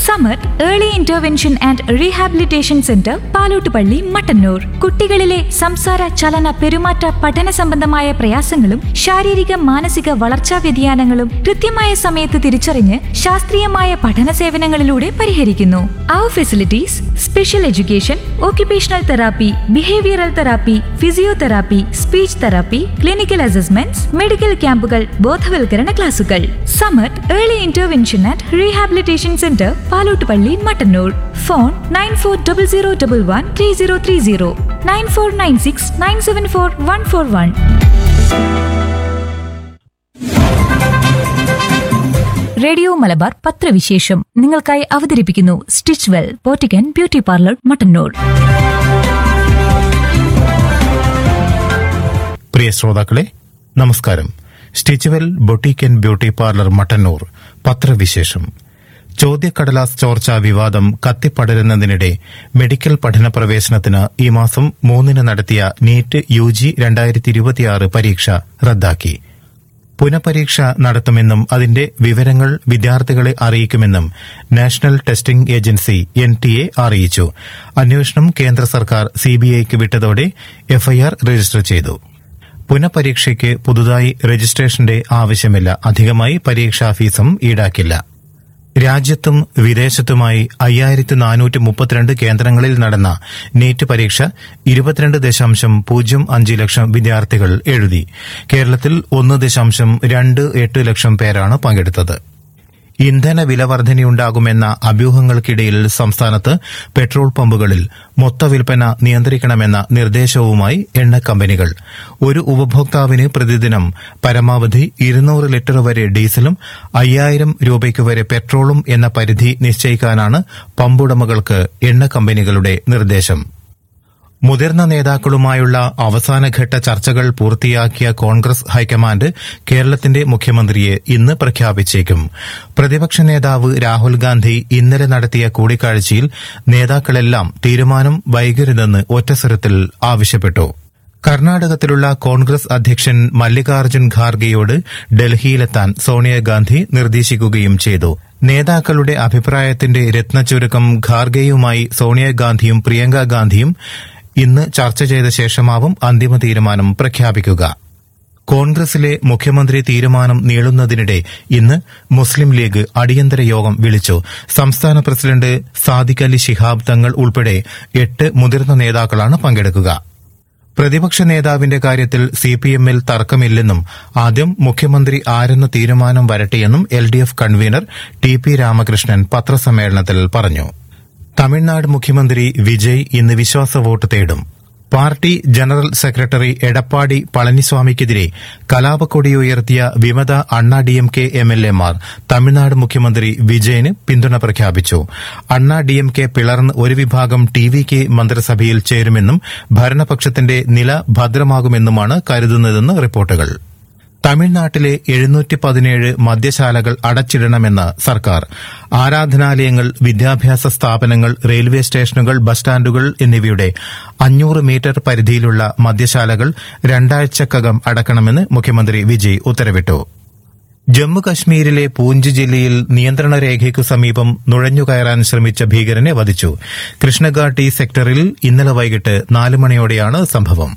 സമത് early intervention and rehabilitation centre Palottupalli Mattannur കുട്ടികളിലെ സംസാര ചലന പെരുമാറ്റ പഠന സംബന്ധമായ പ്രയാസങ്ങളും ശാരീരിക മാനസിക വളർച്ചാ വ്യതിയാനങ്ങളും കൃത്യമായ സമയത്ത് തിരിച്ചറിഞ്ഞ് ശാസ്ത്രീയമായ പഠന സേവനങ്ങളിലൂടെ പരിഹരിക്കുന്നു അവർ facilities special education occupational therapy behavioural therapy physiotherapy speech therapy clinical assessments medical ക്യാമ്പുകൾ ബോധവൽക്കരണ ക്ലാസുകൾ Samath early intervention and rehabilitation centre Palottupalli Mattannur phone nine four double zero double one three zero three zero nine four nine six nine seven four one four one radio Malabar പത്രവിശേഷം നിങ്ങൾക്കായി അവതരിപ്പിക്കുന്നു stitch well boutique and beauty parlour Mattannur പ്രിയ ശ്രോതാക്കളെ നമസ്കാരം stitch well boutique and beauty parlour Mattannur പത്രവിശേഷം ചോദ്യക്കടലാസ് ചോർച്ചാ വിവാദം കത്തിപ്പടരുന്നതിനിടെ medical പഠന പ്രവേശനത്തിന് ഈ മാസം മൂന്നിന് നടത്തിയ നീറ്റ് യു ജി രണ്ടായിരത്തി ഇരുപത്തിയാറ് പരീക്ഷ റദ്ദാക്കി പുനഃപരീക്ഷ നടത്തുമെന്നും അതിന്റെ വിവരങ്ങൾ വിദ്യാർത്ഥികളെ അറിയിക്കുമെന്നും national testing agency N T A അറിയിച്ചു അന്വേഷണം കേന്ദ്ര സർക്കാർ സിബിഐക്ക് വിട്ടതോടെ എഫ്ഐആർ രജിസ്റ്റർ ചെയ്തു പുനഃപരീക്ഷയ്ക്ക് പുതുതായി രജിസ്ട്രേഷന്റെ ആവശ്യമില്ല അധികമായി പരീക്ഷാ ഫീസും ഈടാക്കില്ല രാജ്യത്തും വിദേശത്തുമായി അയ്യായിരത്തി നാനൂറ്റി മുപ്പത്തിരണ്ട് കേന്ദ്രങ്ങളിൽ നടന്ന നീറ്റ് പരീക്ഷ ഇരുപത്തിരണ്ട് ദശാംശം പൂജ്യം അഞ്ച് ലക്ഷം വിദ്യാർത്ഥികൾ എഴുതി കേരളത്തിൽ ഒന്ന് ദശാംശം രണ്ട് എട്ട് ലക്ഷം പേരാണ് പങ്കെടുത്തത് ഇന്ധന വിലവർധനയുണ്ടാകുമെന്ന അഭ്യൂഹങ്ങൾക്കിടയിൽ സംസ്ഥാനത്ത് പെട്രോൾ പമ്പുകളിൽ മൊത്തവിൽപ്പന നിയന്ത്രിക്കണമെന്ന നിർദ്ദേശവുമായി എണ്ണ കമ്പനികൾ ഒരു ഉപഭോക്താവിന് പ്രതിദിനം പരമാവധി ഇരുന്നൂറ് ലിറ്റർ വരെ ഡീസലും അയ്യായിരം രൂപയ്ക്ക് വരെ പെട്രോളും എന്ന പരിധി നിശ്ചയിക്കാനാണ് പമ്പുടമകൾക്ക് എണ്ണ കമ്പനികളുടെ നിർദ്ദേശം മുതിർന്ന നേതാക്കളുമായുള്ള അവസാനഘട്ട ചർച്ചകൾ പൂർത്തിയാക്കിയ കോൺഗ്രസ് ഹൈക്കമാൻഡ് കേരളത്തിന്റെ മുഖ്യമന്ത്രിയെ ഇന്ന് പ്രഖ്യാപിച്ചേക്കും പ്രതിപക്ഷ നേതാവ് രാഹുൽ ഗാന്ധി ഇന്നലെ നടത്തിയ കൂടിക്കാഴ്ചയിൽ നേതാക്കളെല്ലാം തീരുമാനം വൈകരുതെന്ന് ഒറ്റസ്വരത്തിൽ ആവശ്യപ്പെട്ടു കർണാടകത്തിലുള്ള കോൺഗ്രസ് അധ്യക്ഷൻ മല്ലികാർജ്ജുൻ ഖാർഗെയോട് ഡൽഹിയിലെത്താൻ സോണിയാഗാന്ധി നിർദ്ദേശിക്കുകയും ചെയ്തു നേതാക്കളുടെ അഭിപ്രായത്തിന്റെ രത്നച്ചുരുക്കം ഖാർഗെയുമായി സോണിയാഗാന്ധിയും പ്രിയങ്ക ഗാന്ധിയും ഇന്ന് ചർച്ച ചെയ്ത ശേഷമാവും അന്തിമ തീരുമാനം പ്രഖ്യാപിക്കുക കോൺഗ്രസിലെ മുഖ്യമന്ത്രി തീരുമാനം നീളുന്നതിനിടെ ഇന്ന് മുസ്ലിം ലീഗ് അടിയന്തര യോഗം വിളിച്ചു സംസ്ഥാന പ്രസിഡന്റ് സാദിഖ് അലി ശിഹാബ് തങ്ങൾ ഉൾപ്പെടെ എട്ട് മുതിർന്ന നേതാക്കളാണ് പങ്കെടുക്കുക പ്രതിപക്ഷ നേതാവിന്റെ കാര്യത്തിൽ സിപിഎമ്മിൽ തർക്കമില്ലെന്നും ആദ്യം മുഖ്യമന്ത്രി ആരെന്ന തീരുമാനം വരട്ടെയെന്നും L D F convener T P Ramakrishnan പത്രസമ്മേളനത്തിൽ പറഞ്ഞു തമിഴ്നാട് മുഖ്യമന്ത്രി വിജയ് ഇന്ന് വിശ്വാസ വോട്ട് തേടും പാർട്ടി ജനറൽ സെക്രട്ടറി എടപ്പാടി പളനിസ്വാമിക്കെതിരെ കലാപക്കൊടിയുയർത്തിയ വിമത അണ്ണാ ഡിഎംകെ എംഎൽഎമാർ തമിഴ്നാട് മുഖ്യമന്ത്രി വിജയന് പിന്തുണ പ്രഖ്യാപിച്ചു അണ്ണാ ഡിഎംകെ പിളർന്ന് ഒരു വിഭാഗം ടി വി കെ മന്ത്രിസഭയിൽ ചേരുമെന്നും ഭരണപക്ഷത്തിന്റെ നില ഭദ്രമാകുമെന്നുമാണ് കരുതുന്നതെന്ന് റിപ്പോർട്ടുകൾ തമിഴ്നാട്ടിലെ എഴുന്നൂറ്റി പതിനേഴ് മദ്യശാലകൾ അടച്ചിടണമെന്ന് സർക്കാർ ആരാധനാലയങ്ങൾ വിദ്യാഭ്യാസ സ്ഥാപനങ്ങൾ റെയിൽവേ സ്റ്റേഷനുകൾ ബസ് സ്റ്റാൻഡുകൾ എന്നിവയുടെ അഞ്ഞൂറ് മീറ്റർ പരിധിയിലുള്ള മദ്യശാലകൾ രണ്ടാഴ്ചക്കകം അടക്കണമെന്ന് മുഖ്യമന്ത്രി വിജയ് ഉത്തരവിട്ടു ജമ്മുകശ്മീരിലെ പൂഞ്ച് ജില്ലയിൽ നിയന്ത്രണ രേഖയ്ക്കു സമീപം നുഴഞ്ഞുകയറാൻ ശ്രമിച്ച ഭീകരനെ വധിച്ചു കൃഷ്ണഘാട്ടി സെക്ടറിൽ ഇന്നലെ വൈകിട്ട് നാല് മണിയോടെയാണ് സംഭവം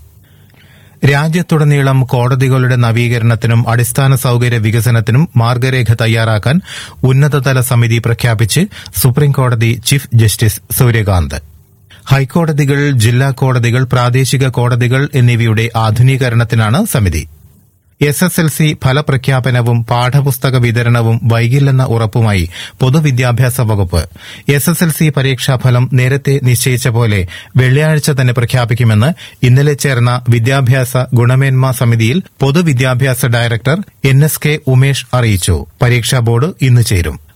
രാജ്യത്തുടനീളം കോടതികളുടെ നവീകരണത്തിനും അടിസ്ഥാന സൌകര്യ വികസനത്തിനും മാർഗരേഖ തയ്യാറാക്കാൻ ഉന്നതതല സമിതി പ്രഖ്യാപിച്ച് സുപ്രീംകോടതി ചീഫ് ജസ്റ്റിസ് സൂര്യകാന്ത് ഹൈക്കോടതികൾ ജില്ലാ കോടതികൾ പ്രാദേശിക കോടതികൾ എന്നിവയുടെ ആധുനീകരണത്തിനാണ് സമിതി എസ് എസ് എൽ സി ഫലപ്രഖ്യാപനവും പാഠപുസ്തക വിതരണവും വൈകില്ലെന്ന ഉറപ്പുമായി പൊതുവിദ്യാഭ്യാസ വകുപ്പ് എസ് എസ് എൽ സി പരീക്ഷാഫലം നേരത്തെ നിശ്ചയിച്ച പോലെ വെള്ളിയാഴ്ച തന്നെ പ്രഖ്യാപിക്കുമെന്ന് ഇന്നലെ ചേർന്ന വിദ്യാഭ്യാസ ഗുണമേന്മ സമിതിയിൽ പൊതുവിദ്യാഭ്യാസ director N S K Umesh അറിയിച്ചു പരീക്ഷാ ബോർഡ് ഇന്ന് ചേരും